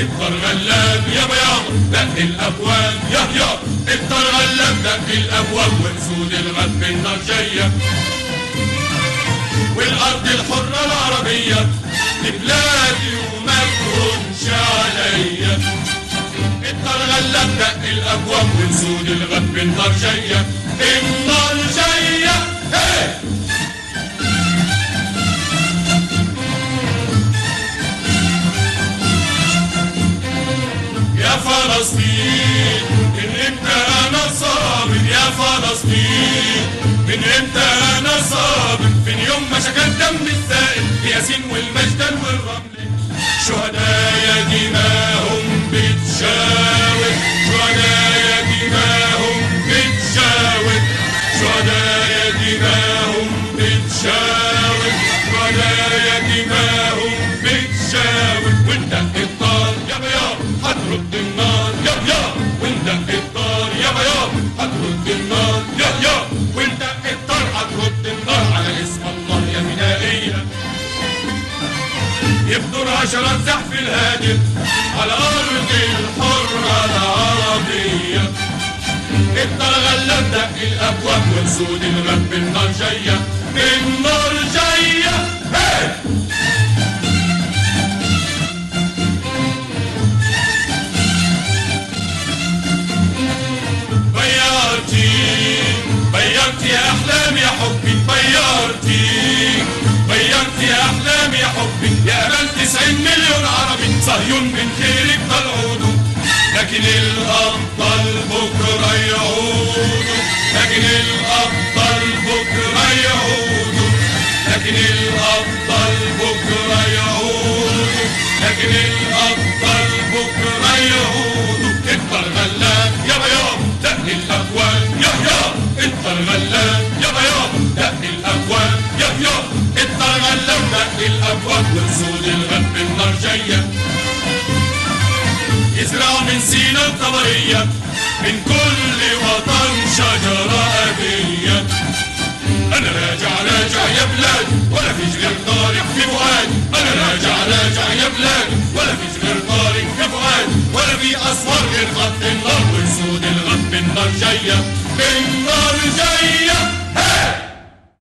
افطر غلاب يابا يابا دق الابواب يا يا افطر غلاب دق الابواب واسود الغد بالنار جايه والارض الحره العربيه لبلادي وما تهونش عليا افطر غلاب دق الابواب واسود الغد بالنار جايه النار جايه هي يا فلسطين من امتى انا صابر يا فلسطين من امتى انا صابر فين يوم ما شكل دم السائل ياسين والمجدل والرمل شهداء دماهم بتشاور شهداء دماهم بتشاور شهداء دماهم بتشاور شهداء دماهم بتشاور وانت الطار يابا يابا هترد النار يابا يابا وانت الطار يابا يابا هترد النار يابا يابا وانت الطار هترد النار على اسم الله يا فدائية يبدر عشرات زحف الهادر على أرض الحرة العربية افطر غلب دق الأبواب وسود الغد النار جاية النار جاية هي بيارتي بيرتي يا احلام يا حبي بيرتي بيرتي يا احلام يا حبي يا امل 90 مليون عربي صهيون من خيرك طلعودوا لكن الابطال بكره يعودوا لكن الابطال بكره يعودوا لكن الابطال بكره يعودوا لكن الابطال بكره يعودوا انت الغلاب يابا يابا دق الاكوان يا يا انت الغلاب يابا يابا دق الاكوان يا يا انت الغلاب دق الاكوان وسود الغد بالنار جايه يزرع من سينا الطبرية من كل وطن شجرة أبية أنا راجع راجع يا بلاد ولا فيش غير طارق في فؤاد أنا راجع راجع يا بلاد ولا فيش غير طارق في فؤاد ولا في أسوار غير خط النار وسود الغد بالنار جاية بالنار جاية هي